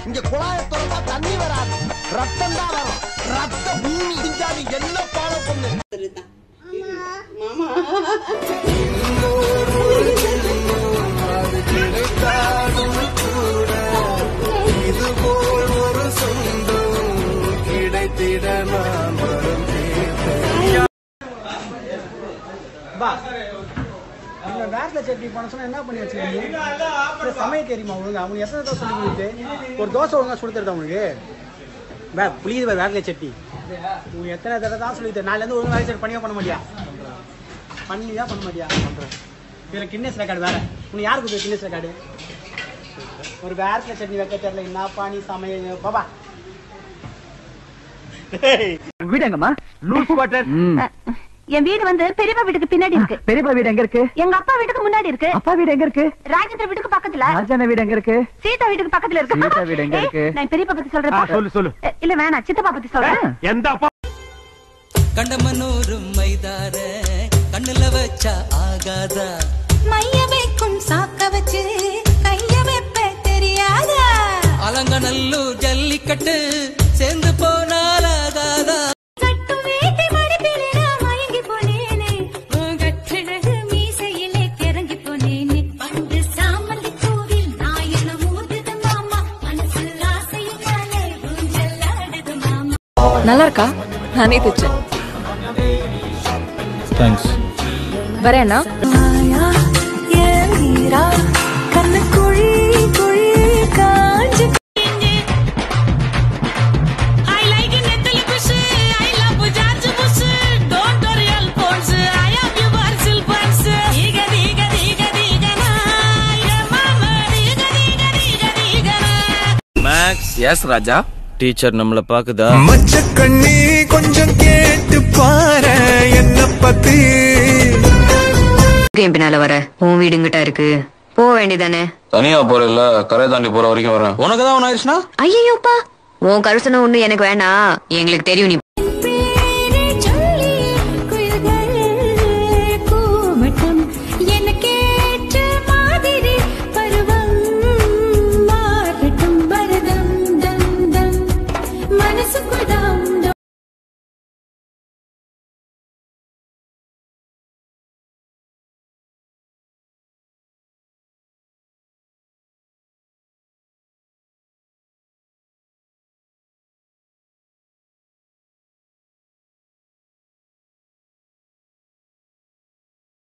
இங்க குழாய திறந்தா தண்ணி வராது ரத்தம் தான் வரும் ரத்த பூமி இந்தா நீ என்ன ஃபாலோ பண்ணு பா அந்த வேட்டில் சட்னி பண்ண சொன்னா என்ன பண்ணி வச்சிருக்கீங்க சமையல் தெரியுமா ஒழுங்கா அவனுக்கு எத்தனை தோசை சொல்லி கொடுத்து ஒரு தோசை ஒழுங்கா சுடு தருதா உனக்கு வே புளியுது வேறு வேட்டில் சட்னி உனக்கு எத்தனை தடவை தான் சொல்லி தரு நாலுலேருந்து ஒழுங்கா வேலை சட்னி பண்ணியா பண்ண மாட்டியா பண்ணியா பண்ண மாட்டியா பண்ணுறேன் இதில் கின்னஸ் ரெக்கார்டு வேற உனக்கு யாருக்கு கொடுத்து கின்னஸ் ரெக்கார்டு ஒரு வேட்டில் சட்னி வைக்க தெரியல என்ன பாணி சமையல் பாபா வீடு எங்கம்மா லூஸ் குவார்டர் என் வீடு வந்து பெரியப்பா வீட்டுக்கு பின்னாடி இருக்கு பெரியப்பா வீடு எங்க இருக்கு எங்க அப்பா வீட்டுக்கு முன்னாடி இருக்கு அப்பா வீடு எங்க இருக்கு ராஜேந்திர வீட்டுக்கு பக்கத்துல ராஜான வீடு எங்க இருக்கு சீதா வீட்டுக்கு பக்கத்துல இருக்கு சீதா வீடு எங்க இருக்கு? நான் பெரியப்பா பத்தி சொல்றேன் சொல்லு சொல்லு அஹ், இல்ல வேணாம் சித்தப்பா பத்தி சொல்றேன் எந்த அப்பா கண்டமனூரு மைதார கண்ணுல வச்சா ஆகாதா மைய வைக்கும் சாக்க வச்சு கைய வைப்ப தெரியாதா அலங்கநல்லூர் ஜல்லிக்கட்டு சேர்ந்து போனால் ஆகாதா கட்டும் வேட்டி மடிப்பிலே நான் மயங்கி போனேனே உன் கட்டழகு மீசையிலே கிறங்கி போனேனே பண்டு சாமந்தி பூவில் நாயன ஊதுது மாமா மனசு ஆசையினாலே ஊஞ்சல் ஆடுது மாமா நல்லா இருக்கா நானே தைச்சேன் தேங்க்ஸ் வரேன்னா I like நெத்தலி Bush I love George Bush don't worry Alphonse I have you Basil Pans ஈக தீக தீக தீகனா ஏ மாமா தீக தீக தீக தீகனா மேக்ஸ் எஸ் ராஜா டீச்சர் நம்மள பாக்குதா மச்ச கண்ணி கொஞ்சம் கேட்டு பாரு என்ன பத்தி என் பின்னால வர உன் வீடுங்கிட்ட இருக்கு போக வேண்டியதானே தனியா போறல கரை தாண்டி போற வரைக்கும் வரேன் உனக்கு தான் ஒன்னு ஆயிடுச்சுன்னா ஐயோப்பா உன் கருசனை ஒண்ணு எனக்கு வேணாம் எங்களுக்கு தெரியும் நீ